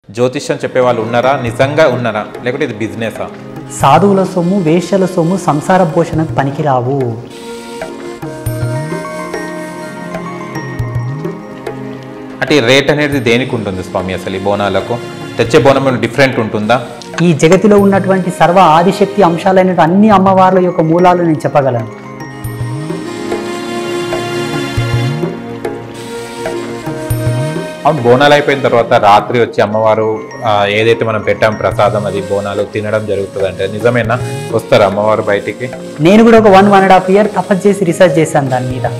జ్యోతిష్యం చెప్పే వాళ్ళు ఉన్నారా నిజంగా ఉన్నారా లేకపోతే ఇది బిజినెసా సాధువుల సొమ్ము వేశ్యల సొమ్ము సంసార పోషణకు పనికిరావు అంటే ఈ రేట్ అనేది దేనికి ఉంటుంది స్వామి అసలు ఈ బోనాలకు తెచ్చే బోనం ఏమైనా డిఫరెంట్ ఉంటుందా ఈ జగతిలో ఉన్నటువంటి సర్వ ఆదిశక్తి అంశాలైన అన్ని అమ్మవార్ల యొక్క మూలాలు నేను చెప్పగలను అవును బోనాలు అయిపోయిన తర్వాత రాత్రి వచ్చి అమ్మవారు ఆ, ఏదైతే మనం పెట్టాం ప్రసాదం అది బోనాలు తినడం జరుగుతుంది అంటే నిజమేనా వస్తారా అమ్మవారు బయటికి నేను కూడా ఒక one one and half year తపస్సు చేసి రీసెర్చ్ చేశాను దాని మీద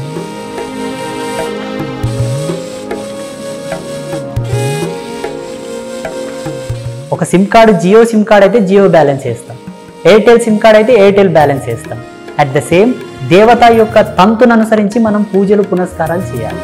ఒక SIM card Jio SIM card అయితే జియో బ్యాలెన్స్ వేస్తాం ఎయిర్టెల్ సిమ్ కార్డ్ అయితే ఎయిర్టెల్ బ్యాలెన్స్ వేస్తాం అట్ ద సేమ్ దేవత యొక్క తంతును అనుసరించి మనం పూజలు పునస్కారాలు చేయాలి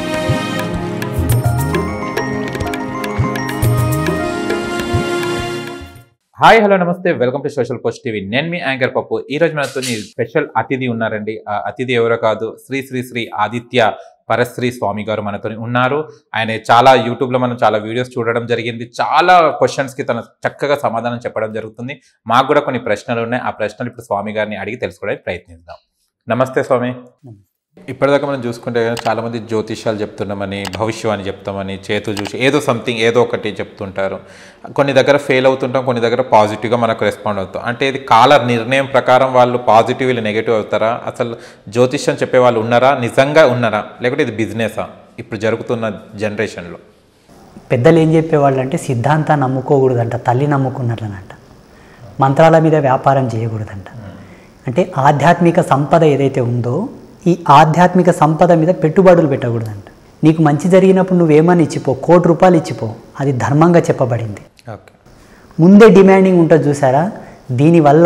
హాయ్ హలో నమస్తే welcome to Social Post TV నేను మీ యాంకర్ పప్పు ఈ రోజు మనతో స్పెషల్ అతిథి ఉన్నారండి ఆ అతిథి ఎవరో కాదు శ్రీ శ్రీ శ్రీ ఆదిత్య పరశ్రీ స్వామి గారు మనతో ఉన్నారు ఆయన చాలా యూట్యూబ్ లో మనం చాలా వీడియోస్ చూడడం జరిగింది చాలా క్వశ్చన్స్ కి తన చక్కగా సమాధానం చెప్పడం జరుగుతుంది మాకు కూడా కొన్ని ప్రశ్నలు ఉన్నాయి ఆ ప్రశ్నలు ఇప్పుడు స్వామి గారిని అడిగి తెలుసుకోవడానికి ప్రయత్నిద్దాం నమస్తే స్వామి ఇప్పటిదాకా మనం చూసుకుంటే చాలా మంది జ్యోతిష్యాలు చెప్తున్నామని భవిష్యవాణి చెప్తామని చేతు చూసి ఏదో సంథింగ్ ఏదో ఒకటి చెప్తుంటారు కొన్ని దగ్గర ఫెయిల్ అవుతుంటాం కొన్ని దగ్గర పాజిటివ్గా మనకు రెస్పాండ్ అవుతాం అంటే ఇది కాల నిర్ణయం ప్రకారం వాళ్ళు పాజిటివ్ నెగిటివ్ అవుతారా అసలు జ్యోతిష్యం చెప్పే వాళ్ళు ఉన్నారా నిజంగా ఉన్నారా లేకపోతే ఇది బిజినెసా ఇప్పుడు జరుగుతున్న జనరేషన్లో పెద్దలు ఏం చెప్పేవాళ్ళు అంటే సిద్ధాంతాన్ని నమ్ముకోకూడదంట తల్లి నమ్ముకున్నట్లనంట మంత్రాల మీద వ్యాపారం చేయకూడదంట అంటే ఆధ్యాత్మిక సంపద ఏదైతే ఉందో ఈ ఆధ్యాత్మిక సంపద మీద పెట్టుబడులు పెట్టకూడదంట నీకు మంచి జరిగినప్పుడు నువ్వేమని ఇచ్చిపో కోటి రూపాయలు ఇచ్చిపో అది ధర్మంగా చెప్పబడింది ఓకే ముందే డిమాండింగ్ ఉంటుంది చూసారా దీనివల్ల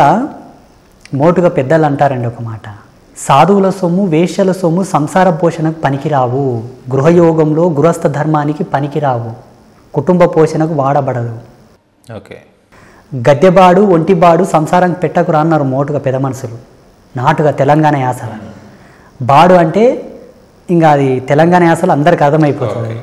మోటుగా పెద్దలు అంటారండి ఒక మాట సాధువుల సొమ్ము వేశ్యల సొమ్ము సంసార పోషణకు పనికిరావు గృహయోగంలో గృహస్థ ధర్మానికి పనికిరావు కుటుంబ పోషణకు వాడబడదు ఓకే గద్దెబాడు ఒంటిబాడు సంసారానికి పెట్టకురా అన్నారు మోటుగా పెద్ద మనుషులు నాటుగా తెలంగాణ యాసల బాడు అంటే ఇంకా అది తెలంగాణ యాసలు అందరికి అర్థమైపోతుంది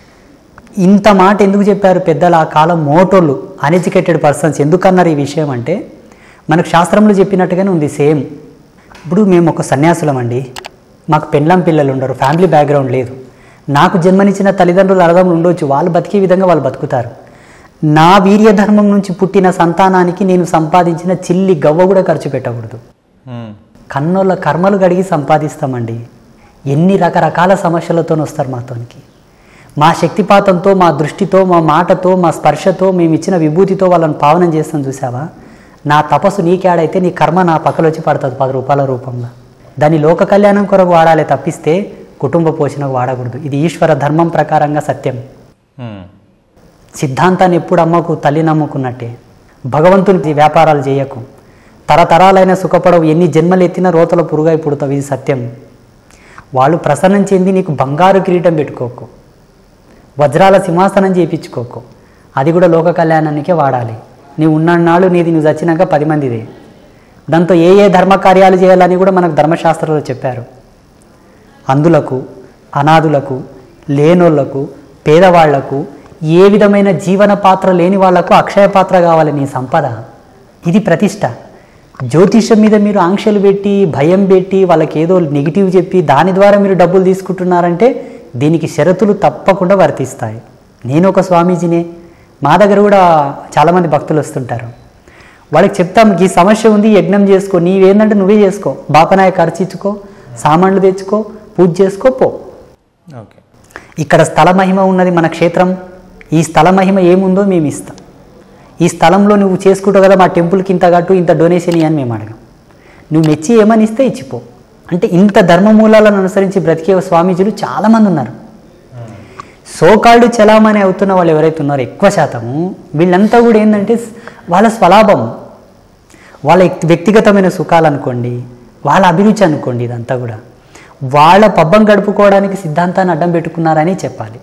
ఇంత మాట ఎందుకు చెప్పారు పెద్దలు ఆ కాలం మోటోళ్ళు అన్ఎడ్యుకేటెడ్ పర్సన్స్ ఎందుకు అన్నారు ఈ విషయం అంటే మనకు శాస్త్రంలో చెప్పినట్టుగానే ఉంది సేమ్ ఇప్పుడు మేము ఒక సన్యాసులం అండి మాకు పెళ్ళం పిల్లలు ఉండరు ఫ్యామిలీ బ్యాక్గ్రౌండ్ లేదు నాకు జన్మనిచ్చిన తల్లిదండ్రులు అర్థం ఉండొచ్చు వాళ్ళు బతికే విధంగా వాళ్ళు బతుకుతారు నా వీర్య ధర్మం నుంచి పుట్టిన సంతానానికి నేను సంపాదించిన చిల్లి గవ్వ కూడా ఖర్చు పెట్టకూడదు మ్మ్. కన్నోళ్ళ కర్మలు గడిగి సంపాదిస్తామండి ఎన్ని రకరకాల సమస్యలతో వస్తారు మాతోనికి మా శక్తిపాతంతో మా దృష్టితో మా మాటతో మా స్పర్శతో మేము ఇచ్చిన విభూతితో వాళ్ళని పావనం చేస్తాం చూసావా నా తపస్సు నీకేడైతే నీ కర్మ నా పక్కలో వచ్చి పడుతుంది పది రూపాయల రూపంలో దాన్ని లోక కళ్యాణం కొరకు వాడాలి తప్పిస్తే కుటుంబ పోషణకు వాడకూడదు ఇది ఈశ్వర ధర్మం ప్రకారంగా సత్యం మ్మ్. సిద్ధాంతాన్ని ఎప్పుడు అమ్మకు తల్లి నమ్ముకున్నట్టే భగవంతునికి వ్యాపారాలు చేయకు తరతరాలైన సుఖపడవు ఎన్ని జన్మలు ఎత్తినా రోతల పురుగై పుడతావు ఇది సత్యం వాళ్ళు ప్రసన్నం చెంది నీకు బంగారు కిరీటం పెట్టుకోకు వజ్రాల సింహాసనం చేయించుకోకు అది కూడా లోక కళ్యాణానికే వాడాలి నీవు ఉన్నన్నాళ్ళు నీది నువ్వు చచ్చినాక పది మందిదే దాంతో ఏ ఏ ధర్మ కార్యాలు చేయాలని కూడా మనకు ధర్మశాస్త్రంలో చెప్పారు అందులకు అనాథులకు లేనోళ్లకు పేదవాళ్లకు ఏ విధమైన జీవన పాత్ర లేని వాళ్లకు అక్షయ పాత్ర కావాలి నీ సంపద ఇది ప్రతిష్ట జ్యోతిషం మీద మీరు ఆంక్షలు పెట్టి భయం పెట్టి వాళ్ళకి ఏదో నెగిటివ్ చెప్పి దాని ద్వారా మీరు డబ్బులు తీసుకుంటున్నారంటే దీనికి షరతులు తప్పకుండా వర్తిస్తాయి నేను ఒక స్వామీజీనే మా దగ్గర కూడా చాలామంది భక్తులు వస్తుంటారు వాళ్ళకి చెప్తాం ఈ సమస్య ఉంది యజ్ఞం చేసుకో నీవేందంటే నువ్వే చేసుకో బాపనాయ ఖర్చు ఇచ్చుకో సామాన్లు తెచ్చుకో పూజ చేసుకో పో ఓకే ఇక్కడ స్థల మహిమ ఉన్నది మన క్షేత్రం ఈ స్థల మహిమ ఏముందో మేము ఇస్తాం ఈ స్థలంలో నువ్వు చేసుకుంటావు కదా మా టెంపుల్కి ఇంత కట్టు ఇంత డొనేషన్ ఇవ్వని మేము అడగం నువ్వు మెచ్చి ఏమని ఇస్తే ఇచ్చిపో అంటే ఇంత ధర్మ మూలాలను అనుసరించి బ్రతికే స్వామీజీలు చాలామంది ఉన్నారు సోకాళ్ళు చలామణి అవుతున్న వాళ్ళు ఎవరైతే ఉన్నారో ఎక్కువ శాతము వీళ్ళంతా కూడా ఏంటంటే వాళ్ళ స్వలాభం వాళ్ళ వ్యక్తి- వ్యక్తిగతమైన సుఖాలు అనుకోండి వాళ్ళ అభిరుచి అనుకోండి ఇదంతా కూడా వాళ్ళ పబ్బం గడుపుకోవడానికి సిద్ధాంతాన్ని అడ్డం పెట్టుకున్నారని చెప్పాలి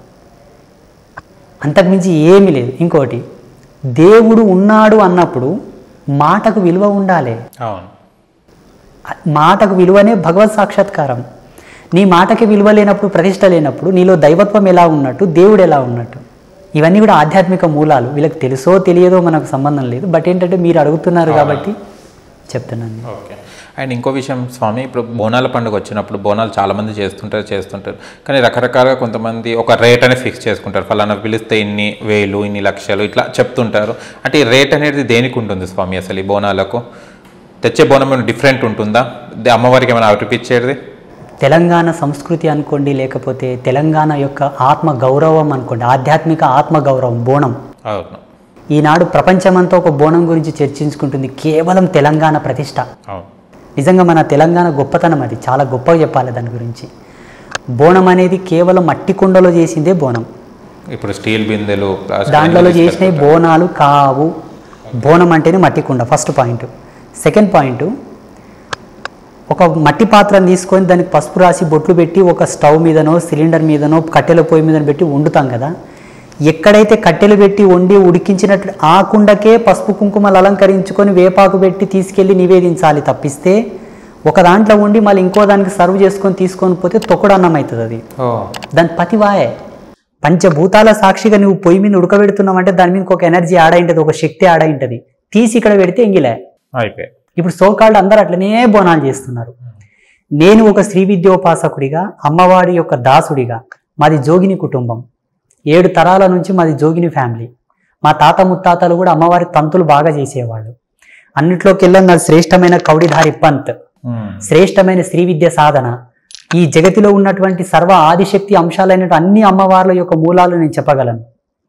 అంతకుమించి ఏమీ లేదు ఇంకోటి దేవుడు ఉన్నాడు అన్నప్పుడు మాటకు విలువ ఉండాలి అవును మాటకు విలువనే భగవత్ సాక్షాత్కారం నీ మాటకి విలువ లేనప్పుడు ప్రతిష్ట లేనప్పుడు నీలో దైవత్వం ఎలా ఉన్నట్టు దేవుడు ఎలా ఉన్నట్టు ఇవన్నీ కూడా ఆధ్యాత్మిక మూలాలు వీళ్ళకి తెలుసో తెలియదో మనకు సంబంధం లేదు బట్ ఏంటంటే మీరు అడుగుతున్నారు కాబట్టి చెప్తున్నాను ఓకే అండ్ ఇంకో విషయం స్వామి ఇప్పుడు బోనాల పండుగ వచ్చినప్పుడు బోనాలు చాలా మంది చేస్తుంటారు చేస్తుంటారు కానీ రకరకాలుగా కొంతమంది ఒక రేట్ అనేది ఫిక్స్ చేసుకుంటారు ఫలానా పిలిస్తే ఇన్ని వేలు ఇన్ని లక్షలు ఇట్లా చెప్తుంటారు అంటే ఈ రేట్ అనేది దేనికి ఉంటుంది స్వామి అసలు ఈ బోనాలకు తెచ్చే బోనం ఏమైనా డిఫరెంట్ ఉంటుందా దే- అమ్మవారికి ఏమైనా అర్పిచ్చేది తెలంగాణ సంస్కృతి అనుకోండి లేకపోతే తెలంగాణ యొక్క ఆత్మ గౌరవం అనుకోండి ఆధ్యాత్మిక ఆత్మ గౌరవం బోనం అవును ఈనాడు ప్రపంచమంతా ఒక బోనం గురించి చర్చించుకుంటుంది కేవలం తెలంగాణ ప్రతిష్ట అవును నిజంగా మన తెలంగాణ గొప్పతనం అది చాలా గొప్పగా చెప్పాలి దాని గురించి బోనం అనేది కేవలం మట్టి కుండలో చేసిందే బోనం ఇప్పుడు స్టీల్ బిందెలు ప్లాస్టిక్ దాంట్లో బిందెలు చేసినవి తీసుకెళ్తుంటారు. బోనాలు కావు బోనం అంటేనే మట్టి కుండ ఫస్ట్ పాయింట్ సెకండ్ పాయింట్ ఒక మట్టి పాత్రను తీసుకొని దానికి పసుపు రాసి బొట్లు పెట్టి ఒక స్టవ్ మీదనో సిలిండర్ మీదనో కట్టెల పొయ్యి మీదనో పెట్టి వండుతాం కదా ఎక్కడైతే కట్టెలు పెట్టి వండి ఉడికించినట్టు ఆ కుండకే పసుపు కుంకుమలు అలంకరించుకొని వేపాకు పెట్టి తీసుకెళ్ళి నివేదించాలి తప్పిస్తే ఒక దాంట్లో ఉండి మళ్ళీ ఇంకో దానికి సర్వ్ చేసుకొని తీసుకొని పోతే తొక్కడు అన్నం అవుతుంది అది ఓ దాని పతివాయే పంచభూతాల సాక్షిగా నువ్వు పొయ్యి మీద ఉడకబెడుతున్నావంటే దాని మీద ఒక ఎనర్జీ ఆడైంటది ఒక శక్తి ఆడైంటది తీసి ఇక్కడ పెడితే ఎంగిలే అయిపోయి ఇప్పుడు సోకాళ్ళు అందరూ అట్లనే బోనాలు చేస్తున్నారు నేను ఒక శ్రీ విద్యోపాసకుడిగా అమ్మవారి యొక్క దాసుడిగా మాది జోగిని కుటుంబం ఏడు తరాల నుంచి మాది జోగిని ఫ్యామిలీ మా తాత ముత్తాతలు కూడా అమ్మవారి తంతులు బాగా చేసేవాళ్ళు అన్నిట్లోకెల్లా నాది శ్రేష్టమైన కౌడిధారి పంత్ ఉమ్. శ్రేష్టమైన శ్రీ విద్య సాధన ఈ జగతిలో ఉన్నటువంటి సర్వ ఆదిశక్తి అంశాలైన అన్ని అమ్మవార్ల యొక్క మూలాలు నేను చెప్పగలను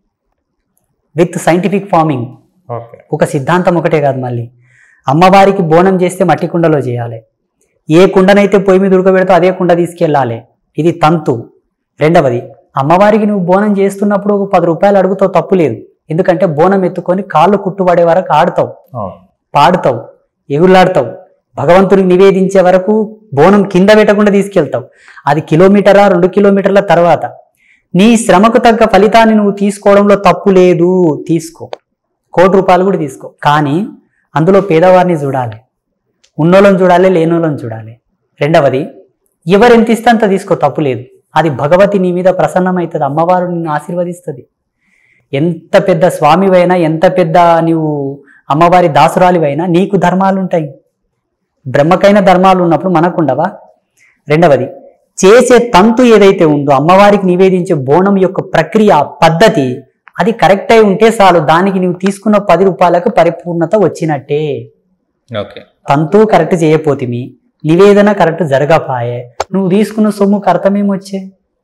విత్ సైంటిఫిక్ ఫార్మింగ్ ఓకే ఒక సిద్ధాంతం ఒకటే కాదు మళ్ళీ అమ్మవారికి బోనం చేస్తే మట్టి కుండలో చేయాలి ఏ కుండనైతే పొయ్యి మీద ఉడకబెడితే అదే కుండ తీసుకెళ్ళాలి ఇది తంతు రెండవది అమ్మవారికి నువ్వు బోనం చేస్తున్నప్పుడు ఒక పది రూపాయలు అడుగుతావు తప్పు లేదు ఎందుకంటే బోనం ఎత్తుకొని కాళ్ళు కుట్టుబడే వరకు ఆడుతావు అవును పాడుతావు ఎగురులాడతావు భగవంతునికి నివేదించే వరకు బోనం కింద పెట్టకుండా తీసుకెళ్తావు అది కిలోమీటరా రెండు కిలోమీటర్ల తర్వాత నీ శ్రమకు తగ్గ ఫలితాన్ని నువ్వు తీసుకోవడంలో తప్పు లేదు తీసుకో కోటి రూపాయలు కూడా తీసుకో కానీ అందులో పేదవారిని చూడాలి ఉన్నోళ్ళని చూడాలి లేనోళ్ళని చూడాలి రెండవది ఎవరు ఎంత ఇస్తే అంత తీసుకో తప్పు లేదు అది భగవతి నీ మీద ప్రసన్నమవుతుంది అమ్మవారు నిన్ను ఆశీర్వదిస్తుంది ఎంత పెద్ద స్వామివైనా ఎంత పెద్ద నీవు అమ్మవారి దాసురాలివైనా నీకు ధర్మాలు ఉంటాయి బ్రహ్మకైన ధర్మాలు ఉన్నప్పుడు మనకుండవా రెండవది చేసే తంతు ఏదైతే ఉందో అమ్మవారికి నివేదించే బోనం యొక్క ప్రక్రియ ఆ పద్ధతి అది కరెక్ట్ అయి ఉంటే చాలు దానికి నువ్వు తీసుకున్న పది రూపాయలకు పరిపూర్ణత వచ్చినట్టే ఓకే తంతు కరెక్ట్ చేయపోతిమి నివేదన కరెక్ట్ జరగపాయే నువ్వు తీసుకున్న సొమ్ముకు అర్థమేమొచ్చే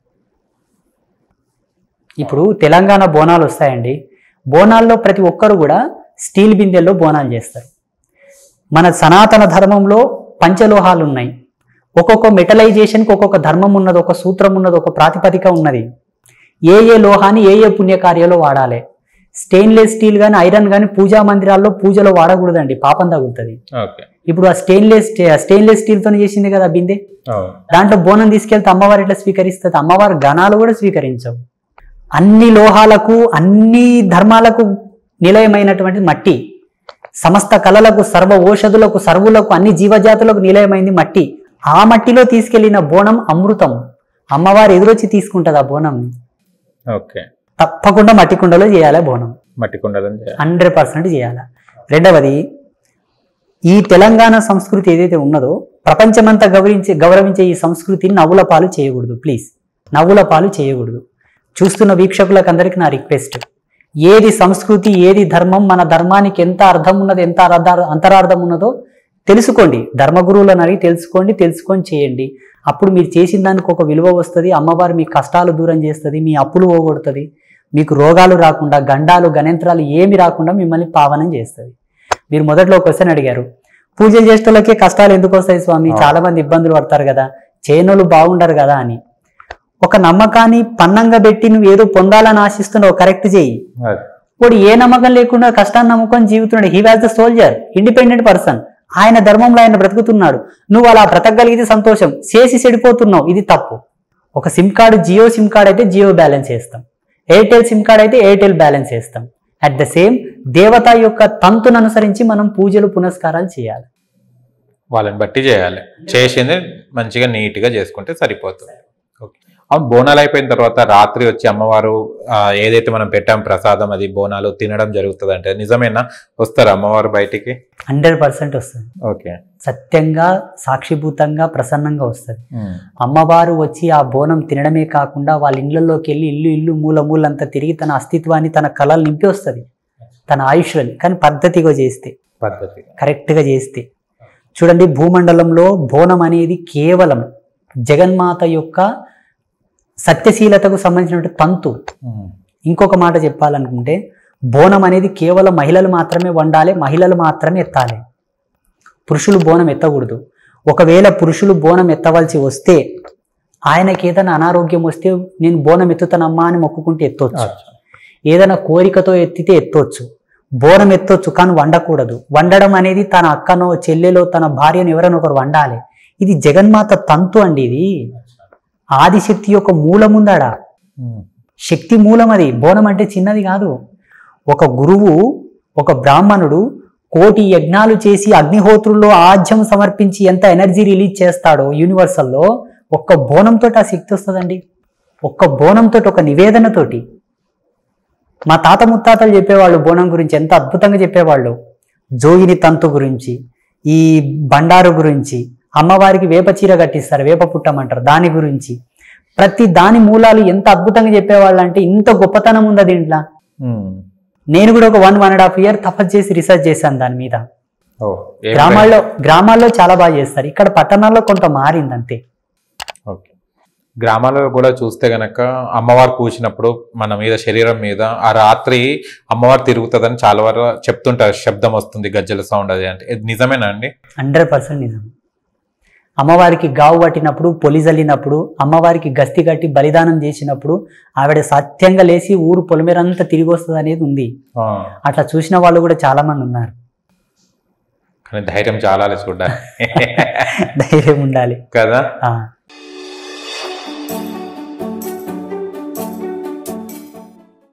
ఇప్పుడు తెలంగాణ బోనాలు వస్తాయండి బోనాల్లో ప్రతి ఒక్కరు కూడా స్టీల్ బిందెల్లో బోనాలు చేస్తారు మన సనాతన ధర్మంలో పంచలోహాలు ఉన్నాయి ఒక్కొక్క మెటలైజేషన్కి ఒక్కొక్క ధర్మం ఉన్నది ఒక సూత్రం ఉన్నది ఒక ప్రాతిపదిక ఉన్నది ఏ ఏ లోహాన్ని ఏ ఏ పుణ్యకార్యాలో వాడాలి స్టెయిన్లెస్ స్టీల్ కానీ ఐరన్ కానీ పూజా మందిరాల్లో పూజలో వాడకూడదండి పాపం తగులుతుంది ఓకే ఇప్పుడు ఆ స్టెయిన్లెస్ స్టెయిన్లెస్ స్టీల్తో చేసింది కదా బిందె అవును దాంట్లో బోనం తీసుకెళ్తే అమ్మవారు ఎట్లా స్వీకరిస్తుంది అమ్మవారి గణాలు కూడా స్వీకరించవు అన్ని లోహాలకు అన్ని ధర్మాలకు నిలయమైనటువంటి మట్టి సమస్త కళలకు సర్వ ఓషధులకు సర్వులకు అన్ని జీవజాతులకు నిలయమైంది మట్టి ఆ మట్టిలో తీసుకెళ్లిన బోనం అమృతం అమ్మవారు ఎదురొచ్చి తీసుకుంటుంది ఆ బోనంని ఓకే తప్పకుండా మట్టి కుండలో చేయాలి బోనం మట్టి కుండలని చేయాలి హండ్రెడ్ పర్సెంట్ చేయాలి రెండవది ఈ తెలంగాణ సంస్కృతి ఏదైతే ఉన్నదో ప్రపంచమంతా గౌరవించే గౌరవించే ఈ సంస్కృతిని నవ్వుల పాలు చేయకూడదు ప్లీజ్ నవ్వుల పాలు చేయకూడదు చూస్తున్న వీక్షకులకు అందరికీ నా రిక్వెస్ట్ ఏది సంస్కృతి ఏది ధర్మం మన ధర్మానికి ఎంత అర్థం ఉన్నది ఎంత అర్థ- అంతరార్థం ఉన్నదో తెలుసుకోండి ధర్మగురువులను అడిగి తెలుసుకోండి తెలుసుకొని చేయండి అప్పుడు మీరు చేసిన దానికి ఒక విలువ వస్తుంది అమ్మవారు మీ కష్టాలు దూరం చేస్తుంది మీ అప్పులు పోగొడుతుంది మీకు రోగాలు రాకుండా గండాలు గణయంత్రాలు ఏమి రాకుండా మిమ్మల్ని పావనం చేస్తుంది మీరు మొదట్లో క్వశ్చన్ అడిగారు పూజలు చేసేటోళ్ళకే కష్టాలు ఎందుకు వస్తాయి స్వామి ఆ. చాలా మంది ఇబ్బందులు పడతారు కదా చేయనోళ్ళు బాగుండరు కదా అని ఒక నమ్మకాన్ని పన్నంగా పెట్టి నువ్వు ఏదో పొందాలని ఆశిస్తున్నావు కరెక్ట్ చేయి అది వాడు ఏ నమ్మకం లేకుండా కష్టాన్ని నమ్ముకొని జీవితున్నాడు he was the soldier independent person ఆయన ధర్మంలో ఆయన బ్రతుకుతున్నాడు నువ్వు అలా బ్రతకగలిగితే సంతోషం చేసి చెడిపోతున్నావు ఇది తప్పు ఒక SIM card Jio SIM card అయితే జియో బ్యాలెన్స్ చేస్తాం ఎయిర్టెల్ సిమ్ కార్డ్ అయితే ఎయిర్టెల్ బ్యాలెన్స్ చేస్తాం అట్ ద సేమ్ దేవత యొక్క తంతును అనుసరించి మనం పూజలు పునస్కారాలు చేయాలి వాళ్ళని బట్టి చేయాలి చేసింది మంచిగా నీట్గా చేసుకుంటే సరిపోతుంది ఓకే అవును బోనాలు అయిపోయిన తర్వాత రాత్రి వచ్చి అమ్మవారు ఆ, ఏదైతే మనం పెట్టాం ప్రసాదం అది బోనాలు తినడం జరుగుతుంది అంటే నిజమేనా వస్తారు అమ్మవారు బయటికి హండ్రెడ్ పర్సెంట్ వస్తుంది ఓకే సత్యంగా సాక్షిభూతంగా ప్రసన్నంగా వస్తుంది అమ్మవారు వచ్చి ఆ బోనం తినడమే కాకుండా వాళ్ళ ఇళ్ళల్లోకి వెళ్ళి ఇల్లు ఇల్లు మూల మూలంతా తిరిగి తన అస్తిత్వాన్ని తన కళలు నింపి వస్తుంది తన ఆయుష్ని కానీ పద్ధతిగా చేస్తే పద్ధతి కరెక్ట్గా చేస్తే చూడండి భూమండలంలో బోనం అనేది కేవలం జగన్మాత యొక్క సత్యశీలతకు సంబంధించిన తంతు ఇంకొక మాట చెప్పాలనుకుంటే బోనం అనేది కేవలం మహిళలు మాత్రమే వండాలి మహిళలు మాత్రమే ఎత్తాలి పురుషులు బోనం ఎత్తకూడదు ఒకవేళ పురుషులు బోనం ఎత్తవలసి వస్తే ఆయనకి ఏదైనా అనారోగ్యం వస్తే నేను బోనం ఎత్తుతానమ్మా అని మొక్కుకుంటే ఎత్తవచ్చు ఏదైనా కోరికతో ఎత్తితే ఎత్తొచ్చు బోనం ఎత్తొచ్చు కానీ వండకూడదు వండడం అనేది తన అక్కనో చెల్లెలో తన భార్యను ఎవరైనా ఒకరు వండాలి ఇది జగన్మాత తంతు అండి ఇది ఆదిశక్తి యొక్క మూలముందాడా శక్తి మూలం అది బోనం అంటే చిన్నది కాదు ఒక గురువు ఒక బ్రాహ్మణుడు కోటి యజ్ఞాలు చేసి అగ్నిహోత్రుల్లో ఆజ్యం సమర్పించి ఎంత ఎనర్జీ రిలీజ్ చేస్తాడో యూనివర్సల్లో ఒక్క బోనంతో ఆ శక్తి వస్తుందండి ఒక్క బోనంతో ఒక నివేదనతోటి మా తాత ముత్తాతలు చెప్పేవాళ్ళు బోనం గురించి ఎంత అద్భుతంగా చెప్పేవాళ్ళు జోగిని తంతు గురించి ఈ బండారు గురించి అమ్మవారికి వేప చీర కట్టిస్తారు వేప పుట్టమంటారు దాని గురించి ప్రతి దాని మూలాలు ఎంత అద్భుతంగా చెప్పేవాళ్ళు అంటే ఇంత గొప్పతనం ఉంది దీంట్లో నేను కూడా ఒక one one and half year తపస్సు చేసి రీసెర్చ్ చేశాను దాని మీద ఓ ఏం గ్రామాల్లో గ్రామాల్లో చాలా బాగా చేస్తారు ఇక్కడ పట్టణాల్లో కొంత మారింది అంతే ఓకే గ్రామాలలో కూడా చూస్తే గనక అమ్మవారు కూర్చున్నప్పుడు మన మీద శరీరం మీద ఆ రాత్రి అమ్మవారు తిరుగుతుందని చాలా వరకు చెప్తుంటారు శబ్దం వస్తుంది గజ్జల సౌండ్ అది అంటే ఇది నిజమేనా అండి హండ్రెడ్ పర్సెంట్ నిజం అమ్మవారికి గావు పట్టినప్పుడు పొలి జల్లినప్పుడు అమ్మవారికి గస్తి కట్టి బలిదానం చేసినప్పుడు ఆవిడ సత్యంగా లేచి ఊరు పొలిమేరంతా తిరిగి వస్తుంది అనేది ఉంది ఆ, అట్లా చూసిన వాళ్ళు కూడా చాలా మంది ఉన్నారు కానీ ధైర్యం చాలా చూడాలి ధైర్యం ఉండాలి కదా ఆ,